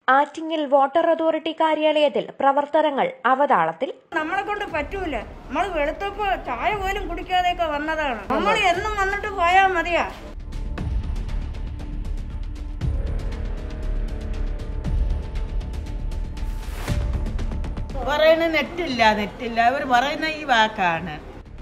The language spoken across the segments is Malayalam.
ആറ്റിങ്ങൽ വാട്ടർ അതോറിറ്റി കാര്യാലയത്തിൽ പ്രവർത്തനങ്ങൾ അവതാളത്തിൽ നമ്മളെ കൊണ്ട് പറ്റൂല നമ്മൾ വെളുത്തപ്പോ ചായ പോലും കുടിക്കാതെയൊക്കെ വന്നതാണ് നമ്മൾ എന്നും വന്നിട്ട് പോയാ മതിയാ പറയുന്ന നെറ്റില്ല നെറ്റില്ല അവർ പറയുന്ന ഈ വാക്കാണ്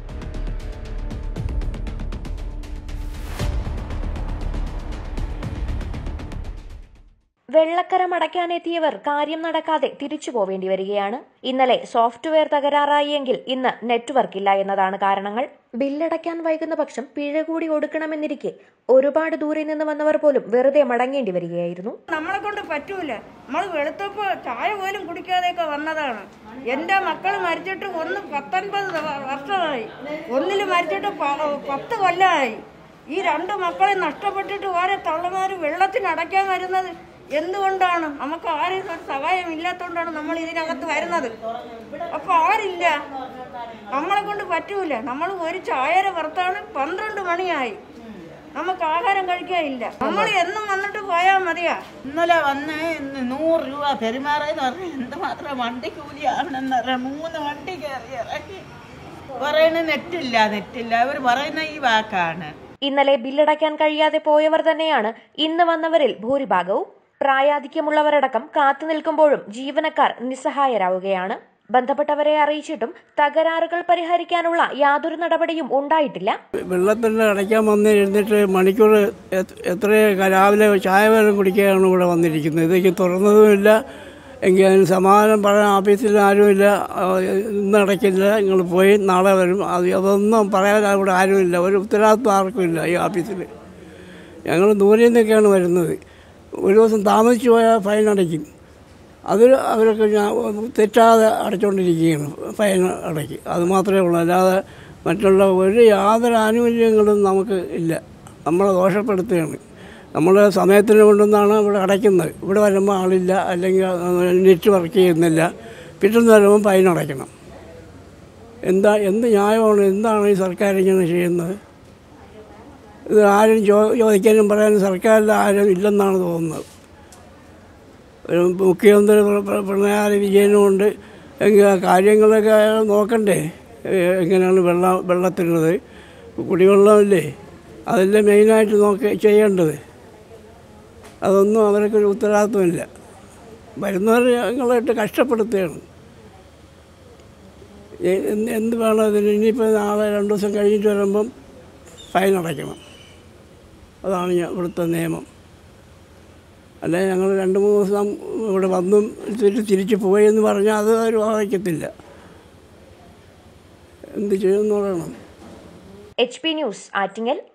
വെള്ളക്കരം അടയ്ക്കാനെത്തിയവർ കാര്യം നടക്കാതെ തിരിച്ചു പോവേണ്ടി വരികയാണ് ഇന്നലെ സോഫ്റ്റ്വെയർ തകരാറായെങ്കിൽ ഇന്ന് നെറ്റ്വർക്ക് ഇല്ല എന്നതാണ് കാരണങ്ങൾ ബില്ലടയ്ക്കാൻ വൈകുന്ന പക്ഷം പിഴ കൂടി കൊടുക്കണമെന്നിരിക്കെ ഒരുപാട് ദൂരെ നിന്ന് വന്നവർ പോലും വെറുതെ മടങ്ങേണ്ടി വരികയായിരുന്നു നമ്മളെ കൊണ്ട് പറ്റൂല നമ്മൾ വെളുത്തപ്പോ ചായ പോലും കുടിക്കാതെയൊക്കെ വന്നതാണ് എന്റെ മക്കൾ മരിച്ചിട്ട് ഒന്ന് പത്തൊൻപത് ദവ- വർഷമായി ഒന്നില് മരിച്ചിട്ട് പ- പത്ത് കൊല്ലമായി ഈ രണ്ട് മക്കളെ നഷ്ടപ്പെട്ടിട്ട് ഓരോ തള്ളമാര് വെള്ളത്തിന് അടയ്ക്കാൻ വരുന്നത് എന്തുകൊണ്ടാണ് നമുക്ക് ആരും ഒരു സഹായം ഇല്ലാത്തതുകൊണ്ടാണ് നമ്മൾ ഇതിനകത്ത് വരുന്നത് അപ്പൊ ആരില്ല നമ്മളെ കൊണ്ട് പറ്റൂല നമ്മൾ ഒരു ചായര പുറത്താണ് പന്ത്രണ്ട് മണിയായി നമുക്ക് ആഹാരം കഴിക്കാനില്ല നമ്മൾ എന്നും വന്നിട്ട് പോയാ മതിയാ ഇന്നലെ വന്ന് ഇന്ന് നൂറ് രൂപ പെരുമാറെന്ന് പറഞ്ഞ എന്തുമാത്രം വണ്ടി കൂലിയാണെന്ന് പറയാം മൂന്ന് വണ്ടി കയറി ഇറങ്ങി പറയുന്ന നെറ്റില്ല നെറ്റില്ല അവർ പറയുന്ന ഈ വാക്കാണ് ഇന്നലെ ബില്ലടയ്ക്കാൻ കഴിയാതെ പോയവർ തന്നെയാണ് ഇന്ന് വന്നവരിൽ ഭൂരിഭാഗവും പ്രായാധിക്യമുള്ളവരടക്കം കാത്തു നിൽക്കുമ്പോഴും ജീവനക്കാർ നിസ്സഹായരാവുകയാണ് ബന്ധപ്പെട്ടവരെ അറിയിച്ചിട്ടും തകരാറുകൾ പരിഹരിക്കാനുള്ള യാതൊരു നടപടിയും ഉണ്ടായിട്ടില്ല വെള്ളത്തിൽ അടയ്ക്കാൻ വന്ന് എഴുന്നിട്ട് മണിക്കൂർ എത്ര- എത്ര രാവിലെ ചായ വെള്ളം കുടിക്കുകയാണ് ഇവിടെ വന്നിരിക്കുന്നത് ഇതൊക്കെ തുറന്നതുമില്ല എങ്കിൽ അതിന് സമാധാനം പറയാൻ ഓഫീസിൽ ആരുമില്ല ആ, ഇന്ന് അടയ്ക്കില്ല നിങ്ങൾ പോയി നാളെ വരും അത് അതൊന്നും പറയാൻ ഇവിടെ ആരുമില്ല ഒരു ഉത്തരവാദിത്വം ആർക്കും ഇല്ല ഈ ഓഫീസിൽ ഞങ്ങൾ ദൂരെ നിന്നൊക്കെയാണ് വരുന്നത് ഒരു ദിവസം താമസിച്ചു പോയാൽ ഫൈൻ അടയ്ക്കും അത് അവരൊക്കെ ഞാൻ തെറ്റാതെ അടച്ചുകൊണ്ടിരിക്കുകയാണ് ഫൈൻ അടയ്ക്കും അത് മാത്രമേ ഉള്ളൂ അല്ലാതെ മറ്റുള്ള ഒരു യാതൊരു ആനുകൂല്യങ്ങളും നമുക്ക് ഇല്ല നമ്മളെ ദോഷപ്പെടുത്തുകയാണ് നമ്മൾ സമയത്തിന് കൊണ്ടുവന്നാണ് ഇവിടെ അടയ്ക്കുന്നത് ഇവിടെ വരുമ്പോൾ ആളില്ല അല്ലെങ്കിൽ നെറ്റ് വർക്ക് ചെയ്യുന്നില്ല പിറ്റേന്ന് വരുമ്പോൾ ഫൈൻ അടയ്ക്കണം എന്താ എന്ത് ന്യായമാണ് എന്താണ് ഈ സർക്കാർ ഇങ്ങനെ ചെയ്യുന്നത് ഇത് ആരും ചോ ചോദിക്കാനും പറയാനും സർക്കാരിൽ ആരും ഇല്ലെന്നാണ് തോന്നുന്നത് ഒരു മുഖ്യമന്ത്രി പ്ര- പ്ര- പിണറായി വിജയനും ഉണ്ട് എങ്കിൽ ആ കാര്യങ്ങളൊക്കെ അയാൾ നോക്കണ്ടേ ഏ, എങ്ങനെയാണ് വെള്ളം വെള്ളത്തിനുള്ളത് കുടിവെള്ളമില്ലേ അതല്ലേ മെയിനായിട്ട് നോക്കി ചെയ്യേണ്ടത് അതൊന്നും അവർക്കൊരു ഉത്തരവാദിത്വമില്ല വരുന്നവർ ഞങ്ങളായിട്ട് കഷ്ടപ്പെടുത്തുകയാണ് എ- എന്ത് എന്ത് വേണം അതിന് ഇനിയിപ്പോൾ നാളെ രണ്ട് ദിവസം കഴിഞ്ഞിട്ട് വരുമ്പം ഫൈൻ അടയ്ക്കണം അതാണ് ഞാൻ ഇവിടുത്തെ നിയമം അല്ലെ ഞങ്ങൾ രണ്ട് മൂന്ന് ദിവസം ഇവിടെ വന്നും തിരിച്ച് തിരിച്ച് പോയി എന്ന് പറഞ്ഞാൽ അത് അവർ വായിക്കത്തില്ല എന്ത് ചെയ്യുമെന്ന് പറയണം എച്ച് പി ന്യൂസ് ആറ്റിങ്ങൽ